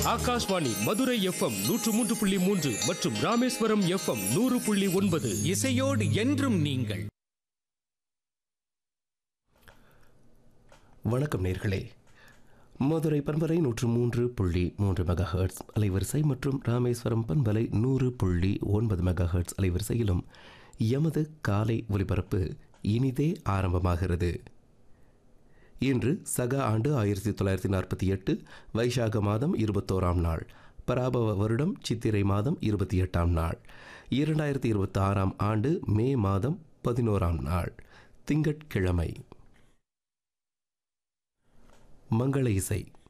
Akashvani Madurai FM நூற்று மூன்று புள்ளி மூன்று மற்றும் ராமேஸ்வரம் எஃப்எம் நூறு புள்ளி ஒன்பது இசையோடு என்றும் நீங்கள் வணக்கம் நேர்களே மதுரை பண்பலை நூற்று மூன்று புள்ளி மூன்று மெகா ஹெர்ட்ஸ் அலைவரிசை மற்றும் ராமேஸ்வரம் பண்பலை நூறு புள்ளி ஒன்பது மெகா ஹெர்ட்ஸ் அலைவரிசையிலும் எமது காலை ஒலிபரப்பு இனிதே ஆரம்பமாகிறது இன்று சக ஆண்டு ஆயிரத்தி தொள்ளாயிரத்தி நாற்பத்தி எட்டு வைசாக மாதம் இருபத்தோராம் நாள் பராபவ வருடம் சித்திரை மாதம் இருபத்தி எட்டாம் நாள் இரண்டாயிரத்தி இருபத்தி ஆறாம் ஆண்டு மே மாதம் பதினோராம் நாள் திங்கட்கிழமை மங்கள இசை